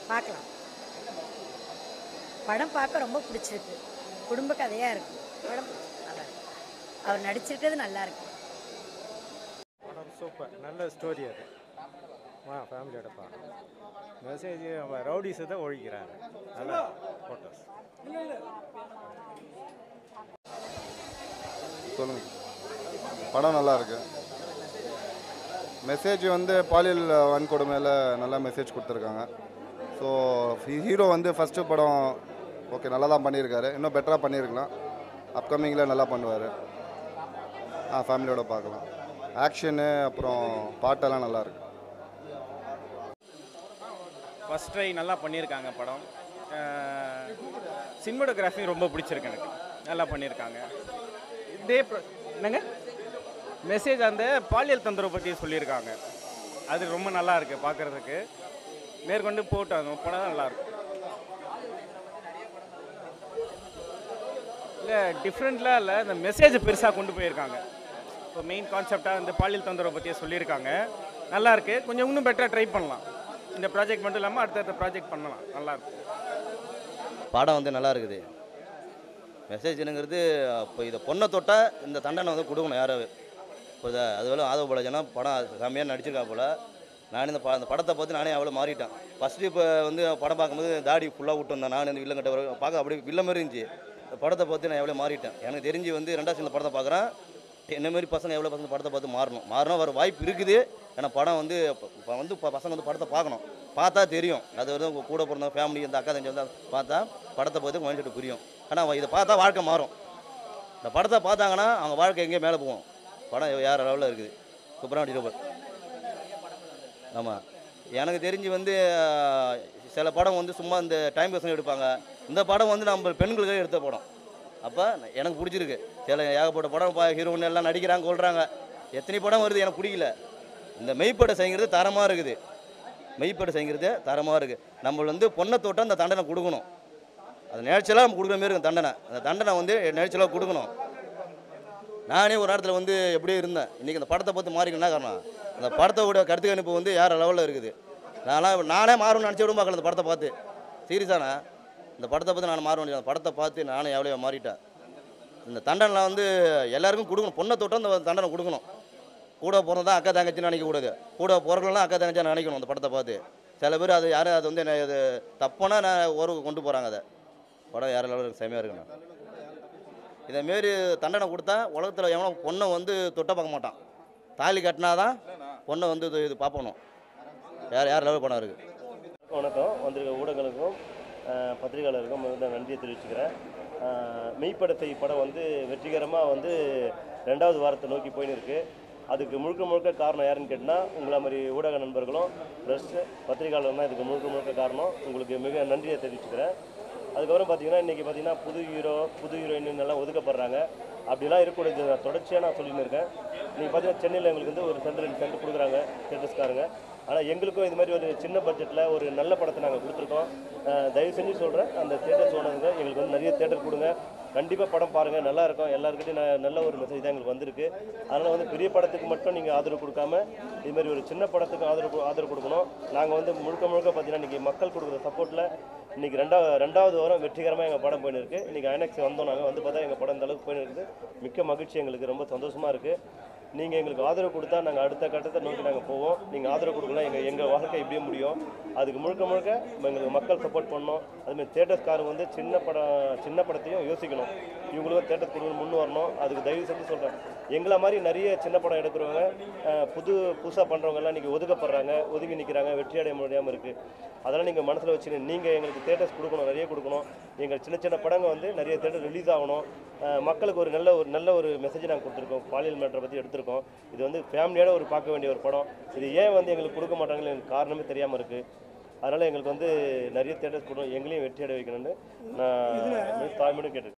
பார்க்கலாம் படம் பார்க்க ரொம்ப பிடிச்சிருக்கு குடும்ப கதையாக இருக்கு படம் நல்லா இருக்கு அவர் நடிச்சிருக்கிறது நல்லா இருக்கு படம் சூப்பர் நல்ல ஸ்டோரி அது ஆ ஃபேமிலியோட பார்க்கலாம் மெசேஜ் ரவுடிஸை தான் ஒழிக்கிறாரு நல்லா ஃபோட்டோஸ் சொல்லுங்க படம் நல்லா இருக்கு மெசேஜ் வந்து பாலியல் வன்கொடுமையில் நல்லா மெசேஜ் கொடுத்துருக்காங்க ஸோ ஹீரோ வந்து ஃபஸ்ட்டு படம் ஓகே நல்லா தான் பண்ணியிருக்காரு இன்னும் பெட்டராக பண்ணியிருக்கலாம் அப்கமிங்கில் நல்லா பண்ணுவார் ஆ ஃபேமிலியோட பார்க்கலாம் ஆக்ஷனு அப்புறம் பாட்டெல்லாம் நல்லா இருக்கு ஃபஸ்ட் ட்ரை நல்லா பண்ணியிருக்காங்க படம் சினிமோட்டோகிராஃபி ரொம்ப பிடிச்சிருக்கு எனக்கு நல்லா பண்ணியிருக்காங்க இதே pro- என்னங்க மெசேஜ் அந்த பாலியல் தொந்தரவு பற்றி சொல்லியிருக்காங்க அது ரொம்ப நல்லா இருக்கு பார்க்குறதுக்கு மேற்கொண்டு போட்டாங்க படம் நல்லா இருக்கும் இல்லை டிஃப்ரெண்ட்லாம் இல்லை இந்த மெசேஜ் பெருசாக கொண்டு போயிருக்காங்க இப்போ மெயின் கான்செப்டாக இந்த பாலியல் தொந்தரவு பற்றியே சொல்லியிருக்காங்க நல்லா இருக்கு கொஞ்சம் இன்னும் பெட்டராக ட்ரை பண்ணலாம் இந்த ப்ராஜெக்ட் மட்டும் இல்லாமல் அடுத்தடுத்த ப்ராஜெக்ட் பண்ணலாம் நல்லா இருக்கும் படம் வந்து நல்லா இருக்குது மெசேஜ்னுங்கிறது இப்போ இதை பொண்ணை தொட்டால் இந்த தண்டனை வந்து கொடுக்கணும் யாராவது இப்போ இதை அதுவரை ஆதவ பாலாஜனா படம் செம்மையாக நடிச்சிருக்கா போல் நான் இந்த ப அந்த படத்தை பார்த்து நானே அவ்வளோ மாறிட்டேன் ஃபஸ்ட்டு இப்போ வந்து படம் பார்க்கும்போது தாடி ஃபுல்லாக விட்டு வந்தேன் நான் இந்த வில்லங்கிட்ட வர பார்க்க அப்படியே வில்ல மாதிரி இருந்துச்சு இந்த படத்தை பார்த்து நான் எவ்வளோ மாறிட்டேன் எனக்கு தெரிஞ்சு வந்து ரெண்டாவது இந்த படத்தை பார்க்குறேன் என்ன மாதிரி பசங்க எவ்வளோ பசங்க படத்தை பார்த்து மாறணும் மாறணும் வர வாய்ப்பு இருக்குது ஏன்னா படம் வந்து இப்போ வந்து இப்போ பசங்க வந்து படத்தை பார்க்கணும் பார்த்தா தெரியும் அது வந்து உங்க கூட பிறந்த ஃபேமிலி இந்த அக்கா தங்கச்சி வந்து பார்த்தா படத்தை பார்த்து மைண்ட் புரியும் ஆனால் இதை பார்த்தா வாழ்க்கை மாறும் இந்த படத்தை பார்த்தாங்கன்னா அவங்க வாழ்க்கை எங்கேயோ மேலே போகும் படம் வேறு லெவலில் இருக்குது சூப்பராக சூப்பர் ஆமாம் எனக்கு தெரிஞ்சு வந்து அஹ், சில படம் வந்து சும்மா இந்த டைம் பேசணும் எடுப்பாங்க இந்த படம் வந்து நம்ம பெண்களுக்காக எடுத்த படம் அப்போ எனக்கு பிடிச்சிருக்கு சில ஏகப்பட்ட படம் ஹீரோயின் எல்லாம் நடிக்கிறாங்க கொள்கிறாங்க எத்தனை படம் வருது எனக்கு பிடிக்கல இந்த மெய்ப்படை செய்கிறது தரமாக இருக்குது மெய்ப்படை செய்கிறது தரமாக இருக்குது நம்ம வந்து பொண்ணை தொட்டால் அந்த தண்டனை கொடுக்கணும் அது நேச்சுரலாக நம்ம கொடுக்குற மாரி இருக்கும் தண்டனை அந்த தண்டனை வந்து நேச்சுரலாக கொடுக்கணும் நானே ஒரு நேரத்தில் வந்து எப்படியே இருந்தேன் இன்றைக்கி அந்த படத்தை பார்த்து மாறிக்கணும் என்ன காரணம் அந்த படத்தோட கருத்து கணிப்பு வந்து வேறு லெவலில் இருக்குது நான்லாம் நானே மாறணும்னு நினச்சி விட பார்க்கல அந்த படத்தை பார்த்து சீரியஸானே இந்த படத்தை பார்த்து நான் மாறணும் அந்த படத்தை பார்த்து நானே எவ்வளோ மாறிட்டேன் இந்த தண்டனைலாம் வந்து எல்லாருக்கும் கொடுக்கணும் பொண்ணை தொட்டு அந்த தண்டனை கொடுக்கணும் கூட பிறந்தா அக்கா தங்கச்சின்னு நினைக்கக்கூடாது கூட பிறக்கலாம் அக்கா தங்கச்சின்னு நினைக்கணும் அந்த படத்தை பார்த்து சில பேர் அது யாரும் அது வந்து என்ன இது தப்புனா நான் ஒரு கொண்டு போகிறாங்க அதை படம் யாரும் லெவலுக்கு செமையாக இருக்குண்ணா இதேமாரி தண்டனை கொடுத்தா உலகத்தில் எவனோ பொண்ணை வந்து தொட்ட பார்க்க மாட்டான் தாலி கட்டினா தான் பொண்ணை வந்து இது இது பார்ப்பணும் யார் யார் லெவல் படம் இருக்குது வணக்கம் வந்திருக்க ஊடகங்களுக்கும் அஹ், பத்திரிகையாளருக்கும் வந்து நன்றியை தெரிவிச்சுக்கிறேன் அஹ், மெய்ப்படத்தை படம் வந்து வெற்றிகரமாக வந்து ரெண்டாவது வாரத்தை நோக்கி போயின்னு இருக்கு அதுக்கு முழுக்க முழுக்க காரணம் யாருன்னு கேட்டால் உங்களை மாதிரி ஊடக நண்பர்களும் ப்ளஸ் பத்திரிகையாளர் தான் இதுக்கு முழுக்க முழுக்க காரணம் உங்களுக்கு மிக நன்றியை தெரிவிச்சுக்கிறேன் அதுக்கப்புறம் பார்த்தீங்கன்னா இன்றைக்கி பார்த்தீங்கன்னா புது ஹீரோ புது ஹீரோயின் எல்லாம் ஒதுக்கப்படுறாங்க அப்படிலாம் இருக்கக்கூடாது நான் தொடர்ச்சியாக நான் சொல்லின்னு இருக்கேன் நீங்கள் பார்த்தீங்கன்னா சென்னையில் எங்களுக்கு வந்து ஒரு சென்டர் ரெண்டு சென்டர் கொடுக்குறாங்க தேட்டர்ஸ்காரங்க ஆனால் எங்களுக்கும் இது மாதிரி ஒரு சின்ன பட்ஜெட்டில் ஒரு நல்ல படத்தை நாங்கள் கொடுத்துருக்கோம் அஹ் தயவு செஞ்சு சொல்கிறேன் அந்த தேட்டர்ஸ் ஓனருங்க எங்களுக்கு வந்து நிறைய தேட்டர் கொடுங்க கண்டிப்பாக படம் பாருங்கள் நல்லா இருக்கும் எல்லாருக்கிட்டையும் ந- நல்ல ஒரு மெசேஜ் தான் எங்களுக்கு வந்திருக்கு அதனால் வந்து பெரிய படத்துக்கு மட்டும் நீங்கள் ஆதரவு கொடுக்காம இது மாதிரி ஒரு சின்ன படத்துக்கு ஆதரவு கொ- ஆதரவு கொடுக்கணும் நாங்கள் வந்து முழுக்க முழுக்க பார்த்தீங்கன்னா இன்றைக்கி மக்கள் கொடுக்குற சப்போர்ட்டில் இன்றைக்கி ரெண்டாவது ரெண்டாவது வாரம் வெற்றிகரமாக எங்கள் படம் போயின்னு இருக்கு இன்றைக்கி ஐநாக்ஸ் வந்தோம் நாங்கள் வந்து பார்த்தா எங்கள் படம் இந்த அளவுக்கு போயின்னு இருக்குது மிக்க மகிழ்ச்சி எங்களுக்கு ரொம்ப சந்தோஷமாக இருக்குது நீங்கள் எங்களுக்கு ஆதரவு கொடுத்தா நாங்கள் அடுத்த கட்டத்தை நோக்கி நாங்கள் போவோம் நீங்கள் ஆதரவு கொடுக்கலாம் எங்கள் எங்கள் வாழ்க்கை இப்படியே முடியும் அதுக்கு முழுக்க முழுக்க எங்களுக்கு மக்கள் சப்போர்ட் பண்ணணும் அதுமாதிரி தேட்டர்ஸ்காரங்க வந்து சின்ன படம் சின்ன படத்தையும் யோசிக்கணும் இவங்களுக்கும் தேட்டர் கொடுக்கணும் முன் வரணும் அதுக்கு தயவு செஞ்சு சொல்கிறேன் எங்களை மாதிரி நிறைய சின்ன படம் எடுக்கிறவங்க அஹ், புது புதுசாக பண்ணுறவங்கலாம் இன்றைக்கி ஒதுக்கப்படுறாங்க ஒதுங்கி நிற்கிறாங்க வெற்றி அடைய முடியாமல் இருக்குது அதெல்லாம் நீங்கள் மனசில் வச்சுன்னு நீங்கள் எங்களுக்கு தேட்டர்ஸ் கொடுக்கணும் நிறைய கொடுக்கணும் எங்கள் சின்ன சின்ன படங்கள் வந்து நிறைய தேட்டர் ரிலீஸ் ஆகணும் அஹ், மக்களுக்கு ஒரு நல்ல ஒரு நல்ல ஒரு மெசேஜ் நாங்கள் கொடுத்துருக்கோம் பாலியல் மேட்டரை பற்றி எடுத்திருக்கோம் இது வந்து ஃபேமிலியோட ஒரு பார்க்க வேண்டிய ஒரு படம் இது ஏன் வந்து எங்களுக்கு கொடுக்க மாட்டாங்கன்னு எனக்கு காரணமே தெரியாமல் இருக்குது அதனால் எங்களுக்கு வந்து நிறைய தேட்டர்ஸ் கொடுக்கணும் எங்களையும் வெற்றி அடைய வைக்கணும்னு நான் தாய்மொழி கேட்டு